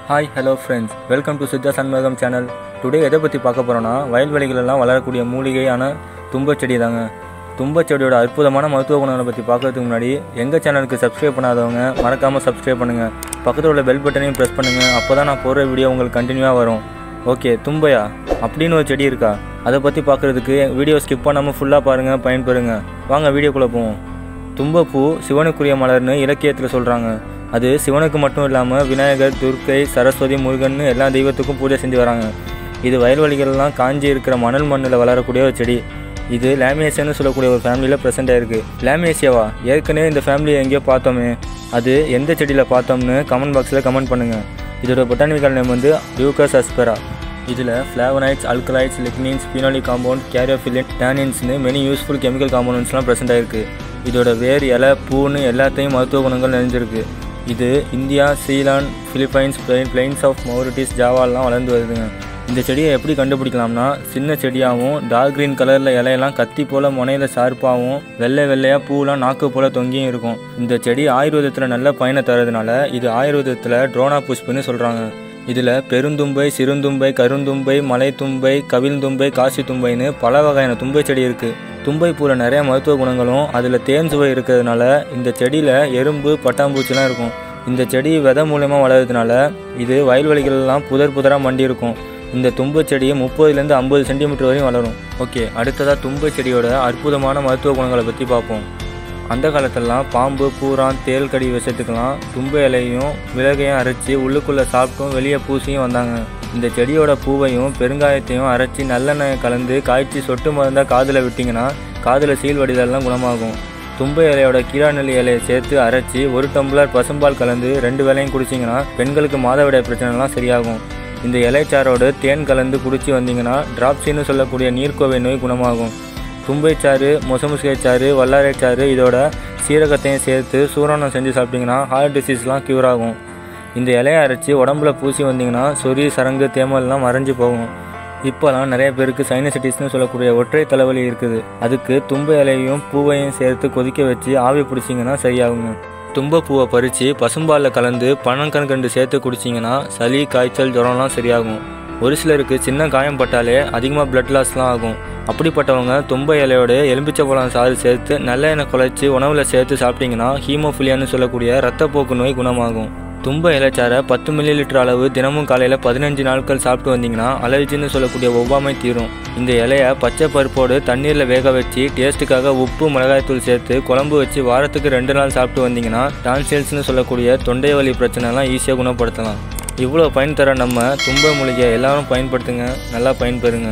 hi hello friends welcome to Siddha Shanmugam channel today எதை பற்றி பார்க்க போகிறோன்னா வயல்வெளிகளெல்லாம் வளரக்கூடிய மூலிகையான தும்பச்செடி தாங்க தும்பச்செடியோட அற்புதமான மருத்துவ குணங்களை பற்றி பார்க்கறதுக்கு முன்னாடி எங்கள் சேனலுக்கு சப்ஸ்கிரைப் பண்ணாதவங்க மறக்காமல் சப்ஸ்கிரைப் பண்ணுங்கள் பக்கத்தில் உள்ள பெல் பட்டனையும் ப்ரெஸ் பண்ணுங்கள் அப்போ தான் நான் போடுற வீடியோ உங்களுக்கு கண்டினியூவாக வரும் ஓகே தும்பையா அப்படின்னு ஒரு செடி இருக்கா அதை பற்றி பார்க்குறதுக்கு வீடியோ ஸ்கிப் பண்ணாமல் ஃபுல்லாக பாருங்கள் பயன்பெறுங்க வாங்க வீடியோக்குள்ளே போவோம் தும்பப்பூ சிவனுக்குரிய மலர்னு இலக்கியத்தில் சொல்கிறாங்க அது சிவனுக்கு மட்டும் இல்லாமல் விநாயகர் துர்க்கை சரஸ்வதி முருகன் எல்லா தெய்வத்துக்கும் பூஜை செஞ்சு வராங்க இது வயல்வெளிகள்லாம் காஞ்சி இருக்கிற மணல் மண்ணில் வளரக்கூடிய ஒரு செடி இது லேமியேசியான்னு சொல்லக்கூடிய ஒரு ஃபேமிலியில் ப்ரெசென்ட் ஆயிருக்கு லேமியேசியாவா ஏற்கனவே இந்த ஃபேமிலியை எங்கேயோ பார்த்தோமே அது எந்த செடியில் பார்த்தோம்னு கமெண்ட் பாக்ஸில் கமெண்ட் பண்ணுங்கள் இதோட பொட்டானிக்கல் நேம் வந்து டியூகஸ் அஸ்பெரா இதில் flavonoids alkaloids lignins phenolic compound caryophyllene டேனின்ஸ்னு மெனி யூஸ்ஃபுல் கெமிக்கல் காம்பவுண்ட்ஸ்லாம் ப்ரெசென்ட் ஆயிருக்கு இதோட வேர் இலை பூன்னு எல்லாத்தையும் மருத்துவ குணங்கள் நிறைஞ்சிருக்கு இது India Ceylon Philippines plain plains of Mauritius ஜாவாலாம் வளர்ந்து வருதுங்க இந்த செடியை எப்படி கண்டுபிடிக்கலாம்னா சின்ன செடியாகவும் டார்க் க்ரீன் கலரில் இலையெல்லாம் கத்தி போல் முனையில் ஷார்ப்பாகவும் வெள்ளை வெள்ளையாக பூலாம் நாக்கு போல் தொங்கியும் இருக்கும் இந்த செடி ஆயுர்வேதத்தில் நல்ல பயனை தரதுனால இது ஆயுர்வேதத்தில் ட்ரோனா புஷ்புன்னு சொல்கிறாங்க இதில் பெருந்தும்பை சிறுந்தும்பை கருந்தும்பை மலைத்தும்பை கவிழ்ந்தும்பை காசி தும்பைன்னு பல வகையான தும்பை செடி இருக்குது தும்பை பூவில் நிறைய மருத்துவ குணங்களும் அதில் தேன் சுவை இருக்கிறதுனால இந்த செடியில் எறும்பு பட்டாம்பூச்சிலாம் இருக்கும் இந்த செடி விதை மூலயமா வளர்றதுனால இது வயல்வெளிகளெல்லாம் புதர் புதராக மண்டி இருக்கும் இந்த தும்பை செடி முப்பதுலேருந்து ஐம்பது சென்டிமீட்டர் வரையும் வளரும் ஓகே அடுத்ததாக தும்பை செடியோட அற்புதமான மருத்துவ குணங்களை பற்றி பார்ப்போம் அந்த காலத்திலலாம் பாம்பு பூரான் தேல் கடி விஷயத்துக்கெல்லாம் தும்பை இலையும் விலகையும் அரைச்சி உள்ளுக்குள்ளே சாப்பிட்டும் வெளியே பூசியும் வந்தாங்க இந்த செடியோட பூவையும் பெருங்காயத்தையும் அரைச்சி நல்லெண்ணெய் கலந்து காய்ச்சி சொட்டு மருந்தாக காதில் விட்டிங்கன்னா காதில் சீல் வடிதெல்லாம் குணமாகும் தும்பை இலையோட கீழாநெல்லி இலையை சேர்த்து அரைச்சி ஒரு டம்ளர் பசும்பால் கலந்து ரெண்டு வேளையும் குடிச்சிங்கன்னா பெண்களுக்கு மாதவிடாய் பிரச்சனைலாம் சரியாகும் இந்த இலைச்சாரோடு தேன் கலந்து குடிச்சு வந்தீங்கன்னா டிராப்ஸின்னு சொல்லக்கூடிய நீர்க்கோவை நோய் குணமாகும் தும்பைச்சாறு மொசமுசிகைச்சாறு வல்லாரைச்சாறு இதோட சீரகத்தையும் சேர்த்து சூரணம் செஞ்சு சாப்பிட்டிங்கன்னா ஹார்ட் டிசீஸ்லாம் க்யூர் ஆகும் இந்த இலையை அரைச்சி உடம்புல பூசி வந்தீங்கன்னா சொறி சரங்கு தேமல்லாம் மறைஞ்சு போகும் இப்போலாம் நிறைய பேருக்கு சைனசிட்டிஸ்னு சொல்லக்கூடிய ஒற்றை தலைவலி இருக்குது அதுக்கு தும்பை இலையும் பூவையும் சேர்த்து கொதிக்க வச்சு ஆவி பிடிச்சிங்கன்னா சரியாகுங்க தும்பப்பூவை பறித்து பசும்பாலில் கலந்து பனங்கற்கண்டு சேர்த்து குடிச்சிங்கன்னா சளி காய்ச்சல் ஜுரம்லாம் சரியாகும் ஒரு சிலருக்கு சின்ன காயம் பட்டாலே அதிகமாக பிளட் லாஸ்லாம் ஆகும் அப்படிப்பட்டவங்க தும்பை இலையோட எலும்பிச்சப்பழம் சாறு சேர்த்து நல்ல எண்ணெய் குழைச்சி உணவில் சேர்த்து சாப்பிட்டிங்கன்னா ஹீமோஃபிலியான்னு சொல்லக்கூடிய ரத்தப்போக்கு நோய் குணமாகும் தும்ப இலைச்சாரை பத்து மில்லி லிட்டர் அளவு தினமும் காலையில் பதினஞ்சு நாட்கள் சாப்பிட்டு வந்தீங்கன்னா அலர்ஜின்னு சொல்லக்கூடிய ஒவ்வாமை தீரும் இந்த இலையை பச்சை பருப்போடு தண்ணீரில் வேக வச்சு டேஸ்ட்டுக்காக உப்பு மிளகாய்த்தூள் சேர்த்து குழம்பு வச்சு வாரத்துக்கு ரெண்டு நாள் சாப்பிட்டு வந்தீங்கன்னா டான்சில்ஸ்னு சொல்லக்கூடிய தொண்டை வலி பிரச்சனைலாம் ஈஸியாக குணப்படுத்தலாம் இவ்வளோ பயன் தர நம்ம தும்ப மூலிகை எல்லாரும் பயன்படுத்துங்க நல்லா பயன்பெறுங்க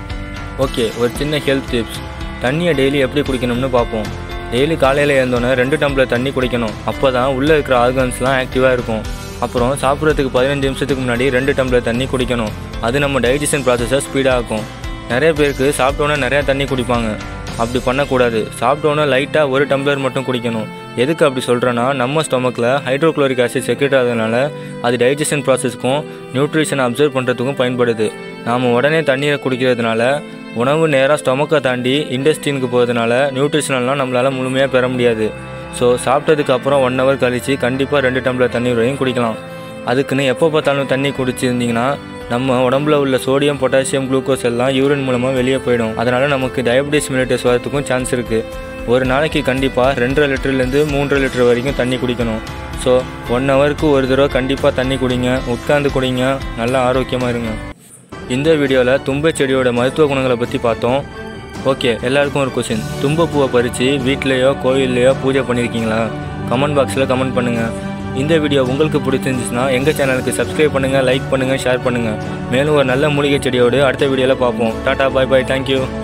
ஓகே ஒரு சின்ன ஹெல்த் டிப்ஸ் தண்ணியை டெய்லி எப்படி குடிக்கணும்னு பார்ப்போம் டெய்லி காலையில் எழுந்தோன்னே ரெண்டு டம்ளர் தண்ணி குடிக்கணும் அப்போ தான் உள்ளே இருக்கிற ஆர்கன்ஸ்லாம் ஆக்டிவாக இருக்கும் அப்புறம் சாப்பிட்றதுக்கு பதினஞ்சு நிமிஷத்துக்கு முன்னாடி ரெண்டு டம்ளர் தண்ணி குடிக்கணும் அது நம்ம டைஜஷன் ப்ராசஸை ஸ்பீடாகும் நிறைய பேருக்கு சாப்பிட்டோன்னே நிறையா தண்ணி குடிப்பாங்க அப்படி பண்ணக்கூடாது சாப்பிட்டோன்னே லைட்டாக ஒரு டம்ளர் மட்டும் குடிக்கணும் எதுக்கு அப்படி சொல்கிறேன்னா நம்ம ஸ்டொமக்கில் ஹைட்ரோக்ளோரிக் ஆசிட் செக்ரெட் ஆகிறதுனால அது டைஜஷன் ப்ராசஸ்க்கும் நியூட்ரிஷனை அப்சர்வ் பண்ணுறதுக்கும் பயன்படுது நாம் உடனே தண்ணீரை குடிக்கிறதுனால உணவு நேராக ஸ்டொமக்கை தாண்டி இண்டஸ்ட்ரீனுக்கு போகிறதுனால நியூட்ரிஷனல்லாம் நம்மளால் முழுமையாக பெற முடியாது ஸோ சாப்பிட்டதுக்கு அப்புறம் ஒன் ஹவர் கழித்து கண்டிப்பாக ரெண்டு டம்ளர் தண்ணி வரையும் குடிக்கலாம் அதுக்குன்னு எப்போ பார்த்தாலும் தண்ணி குடிச்சிருந்தீங்கன்னா நம்ம உடம்புல உள்ள சோடியம் பொட்டாசியம் குளுக்கோஸ் எல்லாம் யூரின் மூலமாக வெளியே போயிடும் அதனால் நமக்கு டயபிட்டிஸ் மிலிட்டஸ் வரதுக்கும் சான்ஸ் இருக்குது ஒரு நாளைக்கு கண்டிப்பாக ரெண்டரை லிட்டர்லேருந்து மூன்றரை லிட்டர் வரைக்கும் தண்ணி குடிக்கணும் ஸோ ஒன் ஹவருக்கு ஒரு தடவை கண்டிப்பாக தண்ணி குடிங்க உட்காந்து குடிங்க நல்லா ஆரோக்கியமாக இருங்க இந்த வீடியோவில் தும்பை செடியோட மருத்துவ குணங்களை பற்றி பார்த்தோம் ஓகே எல்லாருக்கும் ஒரு கொஷின் தும்பப்பூவை பறித்து வீட்லேயோ கோயில்லையோ பூஜை பண்ணியிருக்கீங்களா கமெண்ட் பாக்ஸில் கமெண்ட் பண்ணுங்கள் இந்த வீடியோ உங்களுக்கு பிடிச்சிருந்துச்சுன்னா எங்கள் சேனலுக்கு சப்ஸ்கிரைப் பண்ணுங்கள் லைக் பண்ணுங்கள் ஷேர் பண்ணுங்கள் மேலும் ஒரு நல்ல மூலிகை செடியோடு அடுத்த வீடியோவில் பார்ப்போம் டாடா பாய் பாய் தேங்க்யூ